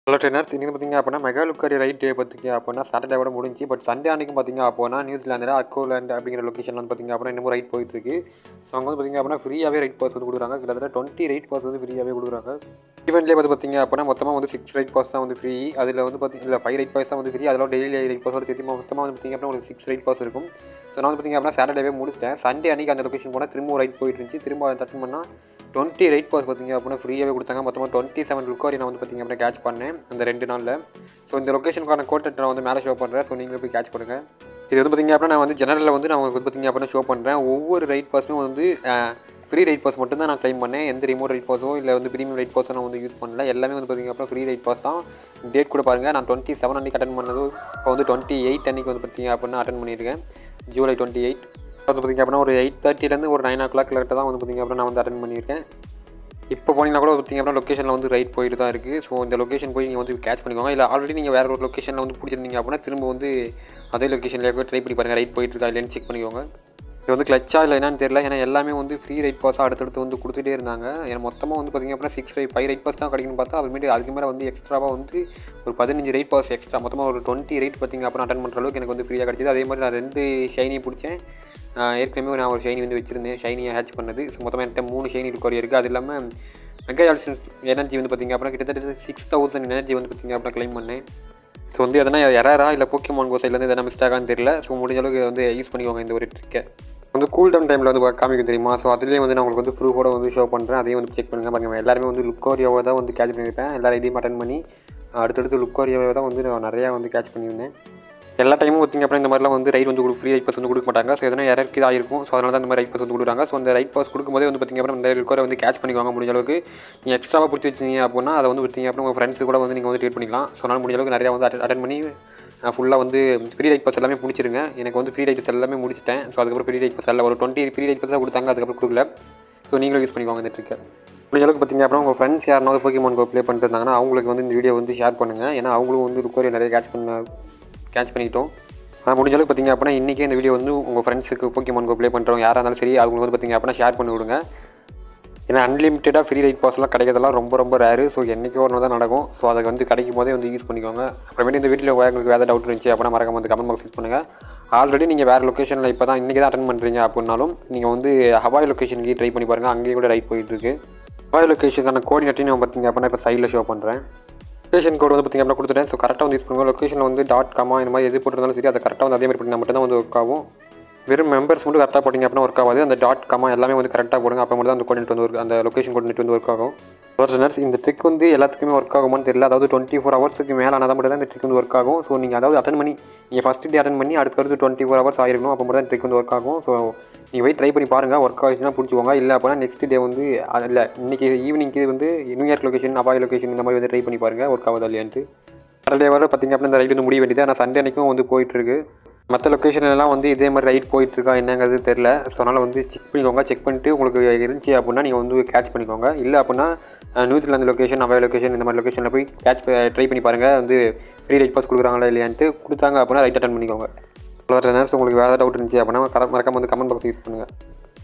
hello trainers இன்றைக்கி பார்த்தீங்க அப்படின்னா மெகா லுக்கரி ரைட் டே பார்த்திங்க அப்படின்னா சாட்டர்டேவோட முடிஞ்சு பட் சண்டே அன்றைக்கும் பார்த்தீங்க அப்படின்னா நியூசிலாந்தில் அக்கோலேண்ட் அப்படிங்கிற லொக்கேஷன் வந்து பார்த்தீங்க அப்படின்னா இன்னமும் ரைட் போயிட்டுருக்கு ஸோ அங்கே வந்து பார்த்தீங்க அப்படின்னா ஃப்ரீயாகவே ரைட் பாஸ் வந்து கொடுக்குறாங்க கிட்டத்தட்ட டுவெண்ட்டி ரைட் பாஸ் வந்து ஃப்ரீயாகவே கொடுக்குறாங்க ஈவெண்ட்லேயே வந்து பார்த்தீங்க அப்படின்னா மொத்தமாக வந்து சிக்ஸ் ரைட் பாஸ் தான் வந்து ஃப்ரீ அதில் வந்து பார்த்தீங்கன்னா ஃபைவ் ரைட் பாஸ் தான் வந்து ஃப்ரீ அதில் டெய்லி ரைட் பாஸோட சேர்த்து மொத்தமாக வந்து பார்த்தீங்க அப்படின்னா உங்களுக்கு சிக்ஸ் ரைட் பாஸ் இருக்கும் ஸோ நான் வந்து பார்த்தீங்க அப்படின்னா சாட்டர்டேவே முடிச்சிட்டேன் சண்டே அன்றைக்கி அந்த லொக்கேஷன் போனால் திரும்ப ரைட் போயிட்டு இருந்துச்சு திரும்ப அதை தட்டு பண்ணால் டுவெண்ட்டி ரைட் பாஸ் பார்த்தீங்க அப்படின்னா ஃப்ரீயாகவே கொடுத்தாங்க மொத்தமாக டுவெண்ட்டி செவன் லுக்காரி நான் வந்து பார்த்தீங்க அப்படின்னா கேட்ச் பண்ணேன் அந்த ரெண்டு நாளில் ஸோ இந்த லொக்கேஷனுக்கான கோட்டை நான் வந்து மேலே ஷோ பண்ணுறேன் ஸோ நீங்களும் போய் கேட்ச் பண்ணுங்கள் இது வந்து பார்த்தீங்க அப்படின்னா நான் வந்து ஜெனரலில் வந்து நான் வந்து பார்த்தீங்க அப்படின்னா ஷோ பண்ணுறேன் ஒவ்வொரு ரைட் பாஸுமே வந்து ஃப்ரீ ரைட் பாஸ் மட்டும் தான் நான் க்ளைம் பண்ணேன் எந்த ரிமோட் ரைட் பாஸோ இல்லை வந்து ப்ரீமியம் ரைட் பாஸோ நான் வந்து யூஸ் பண்ணல எல்லாமே வந்து பார்த்தீங்க அப்படின்னா ஃப்ரீ ரைட் பாஸ் தான் டேட் கூட பாருங்கள் நான் டுவெண்ட்டி செவன் அன்றைக்கி அட்டன் பண்ணது இப்போ வந்து டுவெண்ட்டி எயிட் அன்றைக்கி வந்து பார்த்தீங்க அப்படின்னா அட்டன் பண்ணியிருக்கேன் ஜூலை டுவெண்ட்டி எயிட் வந்து பார்த்தீங்க அப்படின்னா ஒரு எயிட் தேர்ட்டிலேருந்து ஒரு நைன் ஓ கிளாக் கரெக்டாக தான் வந்து பார்த்தீங்க அப்படின்னா நான் வந்து அட்டன் பண்ணியிருக்கேன் இப்போ போனீங்கன்னா கூட பார்த்தீங்க அப்படின்னா லொக்கேஷனில் வந்து ரைட் போயிட்டு தான் இருக்குது ஸோ இந்த லொக்கேஷன் போய் நீங்கள் வந்து கேட்ச் பண்ணிக்கோங்க இல்லை ஆல்ரெடி நீங்கள் வேறு ஒரு லொக்கேஷனில் வந்து பிடிச்சிருந்தீங்க அப்படின்னா திரும்ப வந்து அதே லொக்கேஷனில் போய் ட்ரை பண்ணி பாருங்கள் ரைட் போயிட்டு இருக்கா இல்லைன்னு செக் பண்ணிக்கோங்க இது வந்து கிளச்சா இல்லை என்னன்னு தெரியல ஏன்னா எல்லாமே வந்து ஃப்ரீ ரைட் பாஸாக அடுத்தடுத்து வந்து கொடுத்துட்டே இருந்தாங்க ஏன்னா மொத்தமாக வந்து பார்த்திங்க அப்படின்னா six raid five raid pass தான் கிடைக்குன்னு பார்த்தா அப்புறமேட்டு அதுக்கு மேலே வந்து எக்ஸ்ட்ராவாக வந்து ஒரு பதினஞ்சு ரைட் பாஸ் எக்ஸ்ட்ரா மொத்தமாக ஒரு டுவெண்ட்டி ரைட் பார்த்திங்க அப்புறம் அட்டன் பண்ணுற அளவுக்கு எனக்கு வந்து ஃப்ரீயாக கிடச்சிது அதே மாதிரி நான் ரெண்டு ஷைனி பிடிச்சேன் ஏற்கனவே நான் ஒரு ஷைனி வந்து வச்சுருந்தேன் ஷைனியை ஹேட்ச் பண்ணது ஸோ மொத்தமாக என்கிட்ட மூணு ஷைனி ரிக்கவரி இருக்குது அது இல்லாமல் மெகா ஆல்சன் எனர்ஜி வந்து பார்த்திங்க அப்படின்னா கிட்டத்தட்ட சிக்ஸ் தௌசண்ட் எனர்ஜி வந்து பார்த்திங்க அப்படின்னா க்ளைம் பண்ணேன் ஸோ வந்து எதனா எரரா இல்லை போக்கிமான் கோ சைட்லேருந்து எதனா மிஸ்டேக்கான்னு தெரியல ஸோ முடிஞ்ச அளவுக்கு வந்து யூஸ் பண்ணிக்கோங்க இந்த ஒரு ட்ரிக்கை வந்து கூல் டவுன் டைமில் வந்து காமிக்கும் தெரியுமா ஸோ அதுலேயே வந்து நான் உங்களுக்கு வந்து ப்ரூஃபோட வந்து ஷோ பண்ணுறேன் அதையும் வந்து செக் பண்ணுங்கள் பாருங்க எல்லாருமே வந்து லுக்கோரியாவை தான் வந்து கேட்ச் பண்ணியிருப்பேன் எல்லா ஐடியும் அட்டன் பண்ணி அடுத்தடுத்து லுக்கோரியாவை தான் வந்து நான் நிறையா வந்து கேட்ச் பண்ணியிருந்தேன் எல்லா டைமும் பார்த்திங்க அப்படின்னா இந்த மாதிரிலாம் வந்து ரைட் வந்து கொடுக்க ஃப்ரீ ரைட் பாஸ் வந்து கொடுக்க மாட்டாங்க ஸோ எதனா இறக்கி தான் இருக்கும் ஸோ அதனால தான் இந்த மாதிரி ரைட் பாஸ் வந்து கொடுக்குறாங்க ஸோ அந்த ரைட் பாஸ் கொடுக்கும்போதே வந்து பார்த்திங்க அப்படின்னா இந்த ரிக்கோரை வந்து கேட்ச் பண்ணிக்குவாங்க முடிஞ்ச அளவுக்கு நீங்கள் எக்ஸ்ட்ராவாக பிடிச்சி வச்சிங்க அப்படின்னா அதை வந்து பார்த்திங்க அப்படின்னா உங்கள் ஃப்ரெண்ட்ஸ் கூட வந்து நீங்கள் வந்து ட்ரீட் பண்ணிக்கலாம் ஸோ அதனால் முடிஞ்ச அளவுக்கு நிறையா வந்து அட்டன் பண்ணி ஃபுல்லாக வந்து ஃப்ரீ ரைட் பாஸ் எல்லாமே முடிச்சிருங்க எனக்கு வந்து ஃப்ரீ ரைட் எல்லாமே முடிச்சிட்டேன் ஸோ அதுக்கப்புறம் ஃப்ரீ ரைட் பாஸ் எல்லாம் ஒரு டுவெண்ட்டி ஃப்ரீ ரைட் பாஸ் தான் கொடுத்தாங்க அதுக்கப்புறம் கொடுக்கல ஸோ நீங்களும் யூஸ் பண்ணிக்கோங்க இந்த ட்ரிக்கை முடிஞ்ச அளவுக்கு பார்த்திங்க அப்புறம் உங்கள் ஃப்ரெண்ட்ஸ் யாருனாவது போக்கிமான் கோ ப்ளே பண்ணிட்டு இருந்தாங்கன்னா அவங்களுக்கு வந்து இந்த வீடியோ வந்து ஷேர் பண்ணுங்கள் ஏன்னா அவங்களும் வந்து ருக்கோரியை நிறைய கேட்ச் பண்ண கேட்ச் பண்ணிக்கிட்டோம் ஆனால் முடிஞ்ச அளவுக்கு பார்த்திங்க அப்படின்னா இன்றைக்கே இந்த வீடியோ வந்து உங்கள் ஃப்ரெண்ட்ஸுக்கு போக்கிமான் கோ ப்ளே பண்ணுறவங்க யாராக இருந்தாலும் சரி அவங்களுக்கு வந்து பார்த்திங்க அப்படின்னா ஷேர் பண்ணி விடுங்க ஏன்னா அன்லிமிட்டடாக ஃப்ரீ ரைட் பாஸ்லாம் கிடைக்கிறதெல்லாம் ரொம்ப ரொம்ப ரேரு ஸோ என்றைக்கோ ஒரு நாள் தான் நடக்கும் ஸோ அதை வந்து கிடைக்கும் போதே வந்து யூஸ் பண்ணிக்கோங்க அப்புறமேட்டு இந்த வீட்டில் உங்களுக்கு வேறு டவுட் இருந்துச்சு அப்படின்னா மறக்காம வந்து கமெண்ட் பாக்ஸ் யூஸ் பண்ணுங்கள் ஆல்ரெடி நீங்கள் வேறு லொக்கேஷனில் இப்போ தான் இன்றைக்கி தான் அட்டன் பண்ணுறீங்க அப்படின்னாலும் நீங்கள் வந்து ஹவாய் லொக்கேஷனுக்கு ட்ரை பண்ணி பாருங்கள் அங்கேயே கூட ரைட் போயிட்டுருக்கு ஹவாய் லொக்கேஷனுக்கான கோஆர்டினேட்டையும் நான் பார்த்தீங்க அப்படின்னா இப்போ சைடில் ஷோ பண்ணுறேன் லொக்கேஷன் கோட் வந்து பார்த்திங்க அப்படின்னா கொடுத்துட்டேன் ஸோ கரெக்டாக வந்து யூஸ் பண்ணுங்கள் லொக்கேஷன் வந்து டாட் காமா இந்த மாதிரி எது போட்டிருந்தாலும் சரி அதை கரெக்டாக வந்து அதே மாதிரி பண்ணால் மட்டும் தான் வந்து ஒர்க் ஆகும் வெறும் மெம்பர்ஸ் மட்டும் கரெக்டாக போட்டிங்க அப்படின்னா ஒர்க் ஆகாது அந்த டாட் கமா எல்லாமே வந்து கரெக்டாக போடுங்க அப்போ மட்டும் தான் அந்த கோஆர்டினேட் வந்து ஒர்க் அந்த லொக்கேஷன் கோஆர்டினேட் வந்து ஒர்க் ஆகும் ஒரிஜினல்ஸ் இந்த ட்ரிக் வந்து எல்லாத்துக்குமே ஒர்க் ஆகுமான்னு தெரியல அதாவது டுவெண்ட்டி ஃபோர் ஹவர்ஸுக்கு மேலே ஆனால் மட்டும் தான் இந்த ட்ரிக் வந்து ஒர்க் ஆகும் ஸோ நீங்கள் அதாவது அட்டன் பண்ணி நீங்கள் ஃபஸ்ட் டே அட்டன் பண்ணி அடுத்தடுத்து டுவெண்ட்டி ஃபோர் ஹவர்ஸ் ஆயிருக்கணும் அப்போ மட்டும் தான் ட்ரிக் வந்து ஒர்க் ஆகும் ஸோ நீங்கள் போய் ட்ரை பண்ணி பாருங்கள் ஒர்க் ஆகிடுச்சுன்னா பிடிச்சிக்கோங்க இல்லை அப்படின்னா நெக்ஸ்ட் டே வந்து இல்லை இன்றைக்கி ஈவினிங்க்கு வந்து நியூயார்க் லொக்கேஷன் அபாய் லொக்கேஷன் இந்த மாதிரி வந்து ட்ரை பண்ணி பாருங்கள் ஒர்க் ஆகுதா இல்லையான்ட்டு சாட்டர்டே வர பார்த்திங்க அப்படின்னா இந்த ரைட் வந்து முடிய வேண்டியது ஆனால் சண்டே அன்றைக்கும் வந்து போயிட்டுருக்கு மற்ற லொக்கேஷன்லாம் வந்து இதே மாதிரி ரைட் போயிட்டுருக்கா என்னங்கிறது தெரில ஸோ அதனால் வந்து செக் பண்ணிக்கோங்க செக் பண்ணிட்டு உங்களுக்கு இருந்துச்சு அப்படின்னா நீங்கள் வந்து கேட்ச் பண்ணிக்கோங்க இல்லை அப்படின்னா நியூசிலாந்து லொக்கேஷன் அவை லொக்கேஷன் இந்த மாதிரி லொக்கேஷனில் போய் கேட்ச் ட்ரை பண்ணி பாருங்கள் வந்து ஃப்ரீ ரைட் பாஸ் கொடுக்குறாங்களா இல்லையான்ட்டு கொடுத்தாங்க அப்படின்னா ரைட் அட்டன் பண்ணிக்கோங்க அவ்வளோ நேரம் உங்களுக்கு வேறு டவுட் இருந்துச்சு அப்படின்னா மறக்காம வந்து கமெண்ட் பாக்ஸ் யூஸ் பண்ணுங்கள்